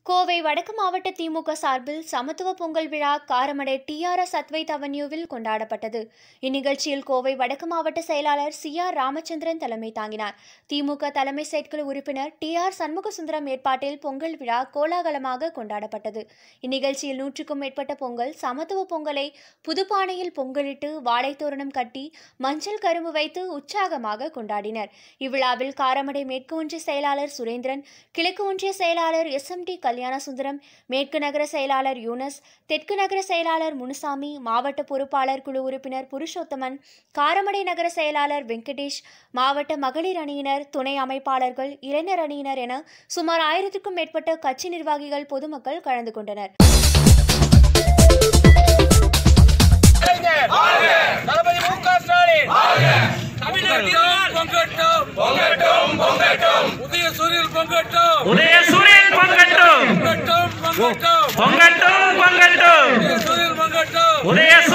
கோவை வடக்கு மாவட்ட திமுக சார்பில் சமத்துவ பொங்கல் விழா காரமடை டிஆர்எஸ் அத்வைத் அவென்யூவில் கொண்டாடப்பட்டது இந்நிகழ்ச்சியில் கோவை வடக்கு மாவட்ட செயலாளர் சி ஆர் ராமச்சந்திரன் தலைமை தாங்கினார் திமுக தலைமை செயற்குழு உறுப்பினர் டி ஆர் சண்முகசுந்தரம் ஏற்பாட்டில் பொங்கல் விழா கோலாகலமாக கொண்டாடப்பட்டது இந்நிகழ்ச்சியில் நூற்றுக்கும் மேற்பட்ட பொங்கல் சமத்துவ பொங்கலை புதுப்பானையில் பொங்கலிட்டு வாழைத்தோரணம் கட்டி மஞ்சள் கரும்பு வைத்து உற்சாகமாக கொண்டாடினர் இவ்விழாவில் காரமடை மேற்கு ஒன்றிய செயலாளர் சுரேந்திரன் கிழக்கு ஒன்றிய செயலாளர் எஸ் எம் டி கல்யாணசுந்தரம் மேற்கு நகர செயலாளர் யூனஸ் தெற்கு நகர செயலாளர் முனுசாமி மாவட்ட பொறுப்பாளர் குழு உறுப்பினர் புருஷோத்தமன் காரமடை நகர செயலாளர் வெங்கடேஷ் மாவட்ட மகளிர் அணியினர் துணை அமைப்பாளர்கள் இளைஞர் அணியினர் என சுமார் ஆயிரத்துக்கும் மேற்பட்ட கட்சி நிர்வாகிகள் பொதுமக்கள் கலந்து கொண்டனர் கலைஞர் தளபதி மு க ஸ்டாலின் தமிழகத்தில் பொங்கட்டும் பொங்கட்டும் பொங்கட்டும் உதய சூரியன் பொங்கட்டும் உதய சூரியன் பொங்கட்டும் பொங்கட்டும் பொங்கட்டும் பொங்கட்டும் பொங்கட்டும் உதய சூரியன் பொங்கட்டும் உதய